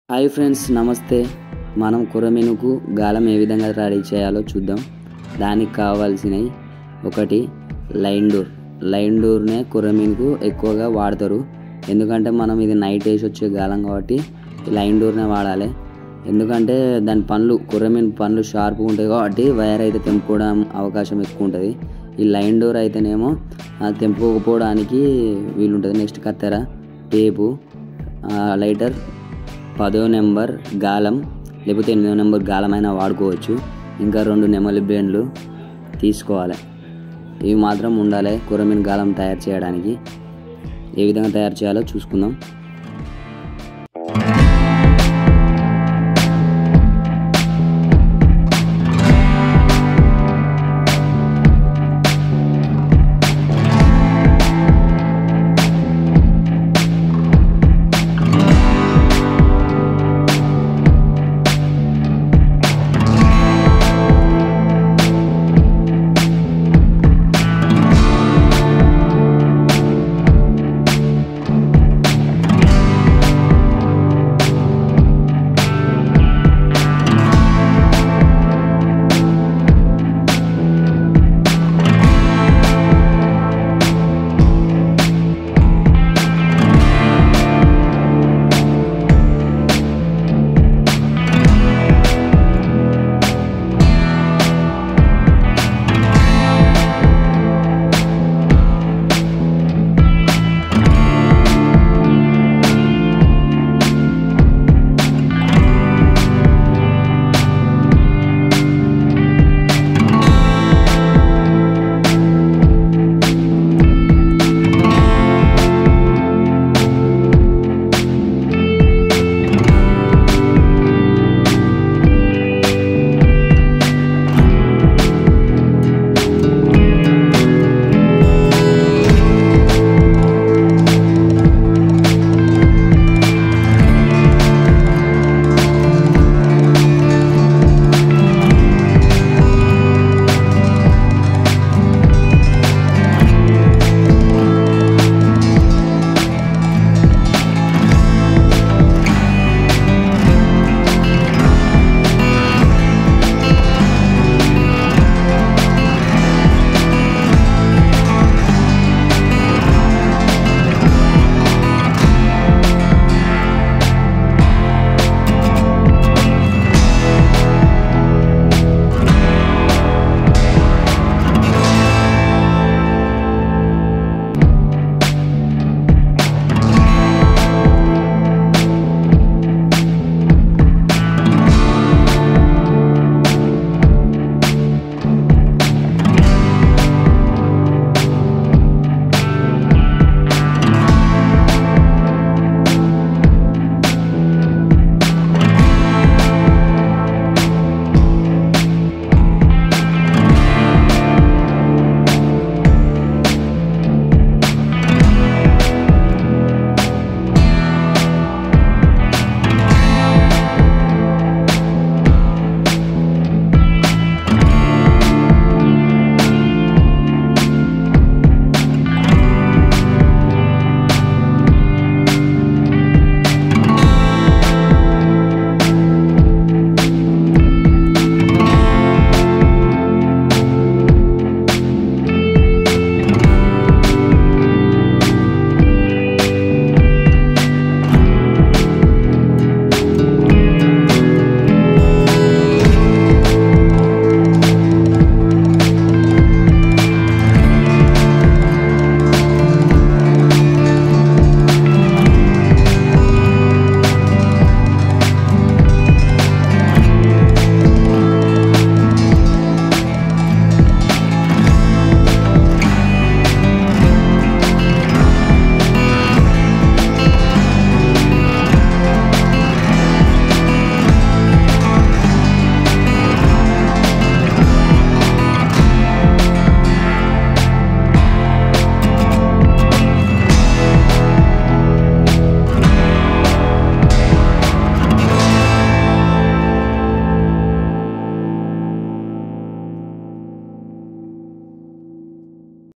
hi friends నమస్తే మనం కురమీనుకు గాలం ఏ విధంగా రెడీ చేయాలో చూద్దాం దానికి కావాల్సినవి ఒకటి లైన్ డోర్ లైన్ డోర్నే కురమీనుకు ఎక్కువగా వాడతారు ఎందుకంటే మనం ఇది నైట్ వేసి వచ్చే గాలం కాబట్టి ఈ లైన్ డోర్నే వాడాలి ఎందుకంటే దాని పనులు కుర్రమీన్ పనులు షార్ప్గా ఉంటాయి కాబట్టి వైర్ అయితే తెంపుకోవడం అవకాశం ఎక్కువ ఉంటుంది ఈ లైన్ డోర్ అయితేనేమో ఆ, తెంపుకోకపోవడానికి వీలుంటుంది నెక్స్ట్ కత్తెర టేపు ఆ, లైటర్ పదో నెంబర్ గాలం లేకపోతే ఎనిమిదో నెంబర్ గాలమైనా వాడుకోవచ్చు ఇంకా రెండు నెమలి బ్రేన్లు తీసుకోవాలి ఇవి మాత్రం ఉండాలి కురమీన్ గాలం తయారు చేయడానికి ఏ విధంగా తయారు చేయాలో చూసుకుందాం